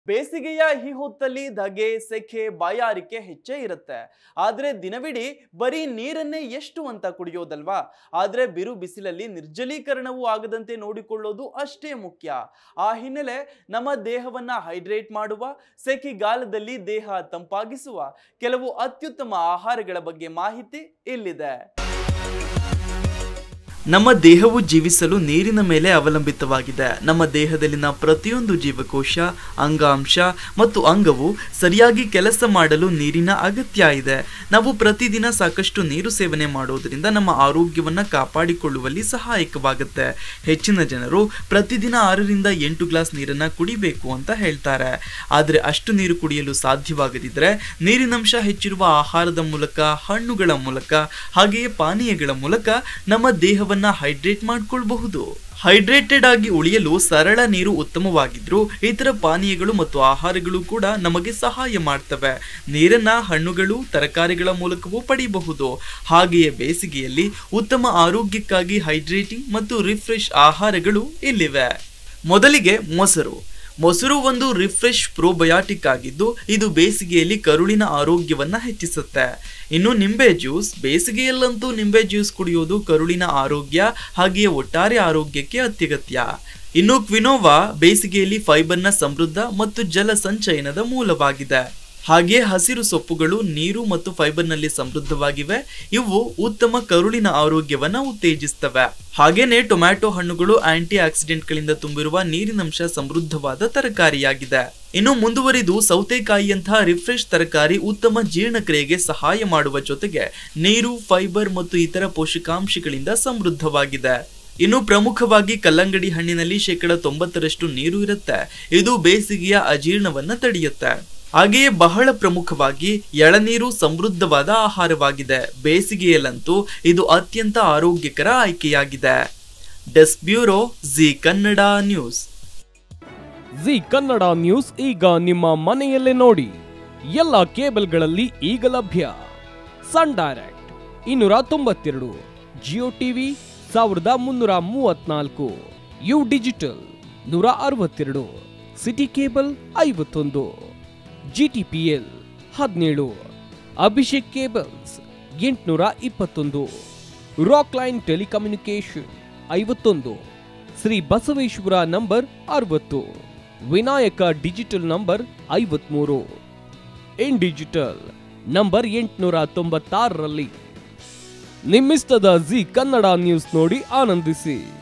ಬೇಸಿಗೆಯ ಈ ಹೊತ್ತಲ್ಲಿ ಧಗೆ ಸೆಖೆ ಬಾಯಾರಿಕೆ ಹೆಚ್ಚೇ ಇರುತ್ತೆ ಆದ್ರೆ ದಿನವಿಡೀ ಬರೀ ನೀರನ್ನೇ ಎಷ್ಟು ಅಂತ ಕುಡಿಯೋದಲ್ವಾ ಆದ್ರೆ ಬಿರು ಬಿಸಿಲಲ್ಲಿ ನಿರ್ಜಲೀಕರಣವೂ ಆಗದಂತೆ ನೋಡಿಕೊಳ್ಳೋದು ಅಷ್ಟೇ ಮುಖ್ಯ ಆ ಹಿನ್ನೆಲೆ ನಮ್ಮ ದೇಹವನ್ನ ಹೈಡ್ರೇಟ್ ಮಾಡುವ ಸೆಖಿಗಾಲದಲ್ಲಿ ದೇಹ ತಂಪಾಗಿಸುವ ಕೆಲವು ಅತ್ಯುತ್ತಮ ಆಹಾರಗಳ ಬಗ್ಗೆ ಮಾಹಿತಿ ಇಲ್ಲಿದೆ ನಮ್ಮ ದೇಹವು ಜೀವಿಸಲು ನೀರಿನ ಮೇಲೆ ಅವಲಂಬಿತವಾಗಿದೆ ನಮ್ಮ ದೇಹದಲ್ಲಿನ ಪ್ರತಿಯೊಂದು ಜೀವಕೋಶ ಅಂಗಾಂಶ ಮತ್ತು ಅಂಗವು ಸರಿಯಾಗಿ ಕೆಲಸ ಮಾಡಲು ನೀರಿನ ಅಗತ್ಯ ಇದೆ ನಾವು ಪ್ರತಿದಿನ ಸಾಕಷ್ಟು ನೀರು ಸೇವನೆ ಮಾಡೋದ್ರಿಂದ ನಮ್ಮ ಆರೋಗ್ಯವನ್ನ ಕಾಪಾಡಿಕೊಳ್ಳುವಲ್ಲಿ ಸಹಾಯಕವಾಗುತ್ತೆ ಹೆಚ್ಚಿನ ಜನರು ಪ್ರತಿದಿನ ಆರರಿಂದ ಎಂಟು ಗ್ಲಾಸ್ ನೀರನ್ನ ಕುಡಿಬೇಕು ಅಂತ ಹೇಳ್ತಾರೆ ಆದರೆ ಅಷ್ಟು ನೀರು ಕುಡಿಯಲು ಸಾಧ್ಯವಾಗದಿದ್ರೆ ನೀರಿನಂಶ ಹೆಚ್ಚಿರುವ ಆಹಾರದ ಮೂಲಕ ಹಣ್ಣುಗಳ ಮೂಲಕ ಹಾಗೆಯೇ ಪಾನೀಯಗಳ ಮೂಲಕ ನಮ್ಮ ದೇಹವನ್ನ ಹೈಡ್ರೇಟ್ ಮಾಡ್ಕೊಳ್ಬಹುದು ಹೈಡ್ರೇಟೆಡ್ ಆಗಿ ಉಳಿಯಲು ಸರಳ ನೀರು ಉತ್ತಮವಾಗಿದ್ರು ಇತರ ಪಾನೀಯಗಳು ಮತ್ತು ಆಹಾರಗಳು ಕೂಡ ನಮಗೆ ಸಹಾಯ ಮಾಡ್ತವೆ ನೀರನ್ನ ಹಣ್ಣುಗಳು ತರಕಾರಿಗಳ ಮೂಲಕವೂ ಪಡೆಯಬಹುದು ಹಾಗೆಯೇ ಬೇಸಿಗೆಯಲ್ಲಿ ಉತ್ತಮ ಆರೋಗ್ಯಕ್ಕಾಗಿ ಹೈಡ್ರೇಟಿಂಗ್ ಮತ್ತು ರಿಫ್ರೆಶ್ ಆಹಾರಗಳು ಇಲ್ಲಿವೆ ಮೊದಲಿಗೆ ಮೊಸರು ಮೊಸರು ಒಂದು ರಿಫ್ರೆಶ್ ಪ್ರೋಬಯಾಟಿಕ್ ಆಗಿದ್ದು ಇದು ಬೇಸಿಗೆಯಲ್ಲಿ ಕರುಳಿನ ಆರೋಗ್ಯವನ್ನ ಹೆಚ್ಚಿಸುತ್ತೆ ಇನ್ನು ನಿಂಬೆ ಜ್ಯೂಸ್ ಬೇಸಿಗೆಯಲ್ಲಂತೂ ನಿಂಬೆ ಜ್ಯೂಸ್ ಕುಡಿಯೋದು ಕರುಳಿನ ಆರೋಗ್ಯ ಹಾಗೆಯೇ ಒಟ್ಟಾರೆ ಆರೋಗ್ಯಕ್ಕೆ ಅತ್ಯಗತ್ಯ ಇನ್ನು ಕ್ವಿನೋವಾ ಬೇಸಿಗೆಯಲ್ಲಿ ಫೈಬರ್ನ ಸಮೃದ್ಧ ಮತ್ತು ಜಲ ಸಂಚಯನದ ಮೂಲವಾಗಿದೆ ಹಾಗೆ ಹಸಿರು ಸೊಪ್ಪುಗಳು ನೀರು ಮತ್ತು ಫೈಬರ್ನಲ್ಲಿ ಸಮೃದ್ಧವಾಗಿವೆ ಇವು ಉತ್ತಮ ಕರುಳಿನ ಆರೋಗ್ಯವನ್ನ ಉತ್ತೇಜಿಸ್ತವೆ ಹಾಗೇನೆ ಟೊಮ್ಯಾಟೊ ಹಣ್ಣುಗಳು ಆಂಟಿ ಆಕ್ಸಿಡೆಂಟ್ಗಳಿಂದ ತುಂಬಿರುವ ನೀರಿನಂಶ ಸಮೃದ್ಧವಾದ ತರಕಾರಿಯಾಗಿದೆ ಇನ್ನು ಮುಂದುವರಿದು ಸೌತೆಕಾಯಿಯಂತಹ ರಿಫ್ರೆಶ್ ತರಕಾರಿ ಉತ್ತಮ ಜೀರ್ಣಕ್ರಿಯೆಗೆ ಸಹಾಯ ಮಾಡುವ ಜೊತೆಗೆ ನೀರು ಫೈಬರ್ ಮತ್ತು ಇತರ ಪೋಷಕಾಂಶಗಳಿಂದ ಸಮೃದ್ಧವಾಗಿದೆ ಇನ್ನು ಪ್ರಮುಖವಾಗಿ ಕಲ್ಲಂಗಡಿ ಹಣ್ಣಿನಲ್ಲಿ ಶೇಕಡ ತೊಂಬತ್ತರಷ್ಟು ನೀರು ಇರುತ್ತೆ ಇದು ಬೇಸಿಗೆಯ ಅಜೀರ್ಣವನ್ನ ತಡೆಯುತ್ತೆ ಹಾಗೆಯೇ ಬಹಳ ಪ್ರಮುಖವಾಗಿ ಎಳನೀರು ಸಮೃದ್ಧವಾದ ಆಹಾರವಾಗಿದೆ ಬೇಸಿಗೆಯಲ್ಲಂತೂ ಇದು ಅತ್ಯಂತ ಆರೋಗ್ಯಕರ ಆಯ್ಕೆಯಾಗಿದೆ desk bureau Zee Kannada news Zee Kannada news ಈಗ ನಿಮ್ಮ ಮನೆಯಲ್ಲೇ ನೋಡಿ ಎಲ್ಲ ಕೇಬಲ್ಗಳಲ್ಲಿ ಈಗ ಲಭ್ಯ ಸನ್ ಡೈರೆಕ್ಟ್ ಇನ್ನೂರ ತೊಂಬತ್ತೆರಡು ಜಿಯೋ ಟಿವಿ ಸಾವಿರದ ಮುನ್ನೂರ ಮೂವತ್ನಾಲ್ಕು ಯು ಡಿಜಿಟಲ್ ನೂರ ಅರವತ್ತೆರಡು ಸಿಟಿ ಕೇಬಲ್ ಐವತ್ತೊಂದು ಜಿ ಟಿ ಪಿ ಎಲ್ ಹದಿನೇಳು ಅಭಿಷೇಕ್ ಕೇಬಲ್ಸ್ ಎಂಟುನೂರ ಇಪ್ಪತ್ತೊಂದು ರಾಕ್ ಲೈನ್ ಟೆಲಿಕಮ್ಯುನಿಕೇಶನ್ ಐವತ್ತೊಂದು ಶ್ರೀ ಬಸವೇಶ್ವರ ನಂಬರ್ ಅರವತ್ತು ವಿನಾಯಕ ಡಿಜಿಟಲ್ ನಂಬರ್ ಐವತ್ಮೂರು ಇನ್ ಡಿಜಿಟಲ್ ನಂಬರ್ ಎಂಟುನೂರ ತೊಂಬತ್ತಾರರಲ್ಲಿ ನಿಮ್ಮಿಸ್ತದ ಜಿ ಕನ್ನಡ ನ್ಯೂಸ್ ನೋಡಿ ಆನಂದಿಸಿ